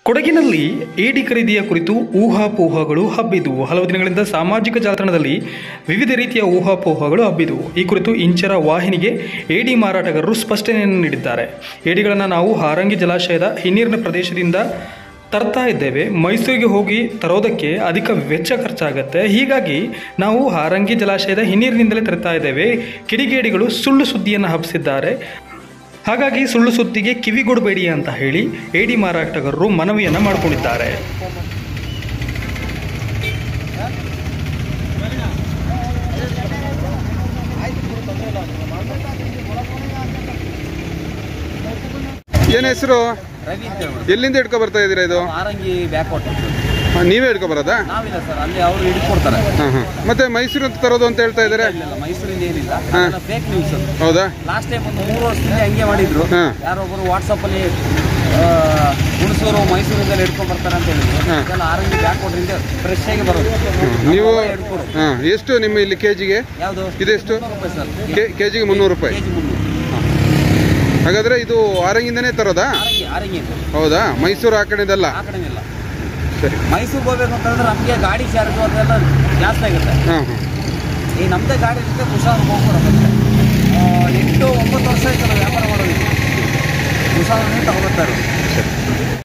ಕೊಡಗಿನಲ್ಲಿ ಏಡಿ ಖರೀದಿಯ ಕುರಿತು ಊಹಾಪೋಹಗಳು ಹಬ್ಬಿದುವು ಹಲವು ದಿನಗಳಿಂದ ಸಾಮಾಜಿಕ ಜಾಲತಾಣದಲ್ಲಿ ವಿವಿಧ ರೀತಿಯ ಊಹಾಪೋಹಗಳು ಹಬ್ಬಿದುವು ಈ ಕುರಿತು ಇಂಚರ ವಾಹಿನಿಗೆ ಏಡಿ ಮಾರಾಟಗಾರರು ಸ್ಪಷ್ಟನೆಯನ್ನು ನೀಡಿದ್ದಾರೆ ಏಡಿಗಳನ್ನು ನಾವು ಹಾರಂಗಿ ಜಲಾಶಯದ ಹಿನ್ನೀರಿನ ಪ್ರದೇಶದಿಂದ ತರ್ತಾ ಇದ್ದೇವೆ ಮೈಸೂರಿಗೆ ಹೋಗಿ ತರೋದಕ್ಕೆ ಅಧಿಕ ವೆಚ್ಚ ಖರ್ಚಾಗುತ್ತೆ ಹೀಗಾಗಿ ನಾವು ಹಾರಂಗಿ ಜಲಾಶಯದ ಹಿನ್ನೀರಿನಿಂದಲೇ ತರ್ತಾ ಇದ್ದೇವೆ ಕಿಡಿಗೇಡಿಗಳು ಸುಳ್ಳು ಸುದ್ದಿಯನ್ನು ಹಬ್ಬಿಸಿದ್ದಾರೆ ಹಾಗಾಗಿ ಸುಳ್ಳು ಸುದ್ದಿಗೆ ಕಿವಿಗೊಡಬೇಡಿ ಅಂತ ಹೇಳಿ ಏಡಿ ಮಾರಾಟಗಾರರು ಮನವಿಯನ್ನು ಮಾಡಿಕೊಂಡಿದ್ದಾರೆ ಏನ್ ಹೆಸರು ರವಿ ಅಂತ ಹೇಳ್ಬಿಟ್ಟು ಎಲ್ಲಿಂದ ಹಿಡ್ಕೊ ಬರ್ತಾ ಇದೀರಾ ಇದು ಆರಂಗಿ ಬ್ಯಾಕ್ ವಾಟರ್ ಹಾ, ನೀವೇ ಹಿಡ್ಕೊ ಬರೋದಾ ನಾವಿಲ್ಲ ಸರ್ ಅಲ್ಲಿ ಅವರು ಹಿಡ್ಕೊಡ್ತಾರೆ ಹಾ ಹಾ ಮತ್ತೆ ಮೈಸೂರು ಅಂತ ತರೋದು ಅಂತ ಹೇಳ್ತಾ ಇದಾರೆ ಇಲ್ಲ ಮೈಸೂರಿಂದ ಏನಿಲ್ಲ ಹಾ. ಫೇಕ್ ನ್ಯೂಸ್ ಅದು ಹೌದಾ ಲಾಸ್ಟ್ ಟೈಮ್ ಒಂದು ಮೂರು ವರ್ಷದಿಂದ ಹಂಗೆ ಮಾಡಿದ್ರು ಹಾ. ಯಾರೊಬ್ಬರು ವಾಟ್ಸಪ್ಪಲ್ಲಿ ಹುಣಸೂರು ಮೈಸೂರಿಂದ ಹಿಡ್ಕೊಂಡ್ ಬರ್ತಾರೆ ಅಂತ ಹೇಳಿದ್ರು ಹಾ. ಇದೆಲ್ಲ ಆರಂಗಿ ಬ್ಯಾಕ್ ವಾಟರಿಂದ ಫ್ರೆಶ್ ಆಗಿ ಬರೋದು ನೀವು ಅವಾಗ ಹಿಡ್ಕೊಡು ಹಾ ಎಷ್ಟು ನಿಮ್ಮ ಇಲ್ಲಿ ಕೆಜಿಗೆ ಯಾವುದು ಇದೆಷ್ಟು ರೂಪಾಯಿ ಸರ್ ಕೆ ಕೆಜಿಗೆ ಮುನ್ನೂರು ರೂಪಾಯಿ ಕೆಜಿ ಮುನ್ನೂರು ಹಾಗಾದ್ರೆ ಇದು ಆರಂಗಿಂದನೇ ತರೋದಾ ಆರಂಗಿ ಆರಂಗಿ ಅಂತ ಹೌದಾ ಮೈಸೂರು ಆ ಕಡೆದಲ್ಲ ಆ ಕಡೆನಿಲ್ಲ ಸರಿ ಮೈಸೂರಿಗೆ ಹೋಗ್ಬೇಕು ಅಂತಂದ್ರೆ ನಮಗೆ ಗಾಡಿ ಚಾರ್ಜು ಅದೆಲ್ಲ ಜಾಸ್ತಿ ಆಗುತ್ತೆ ಹಾ ಹಾ ಈ ನಮ್ಮದೇ ಗಾಡಿ ಇರುತ್ತೆ ಹುಷಾರು ಹೋಗ್ಬರೋದು ಎಂಟು ಒಂಬತ್ತು ವರ್ಷ ಆಯ್ತು ನಾವು ವ್ಯಾಪಾರ ಮಾಡೋದು ಹುಷಾರನ್ನೇ ತಗೊಳ್ತಾ ಇರೋದು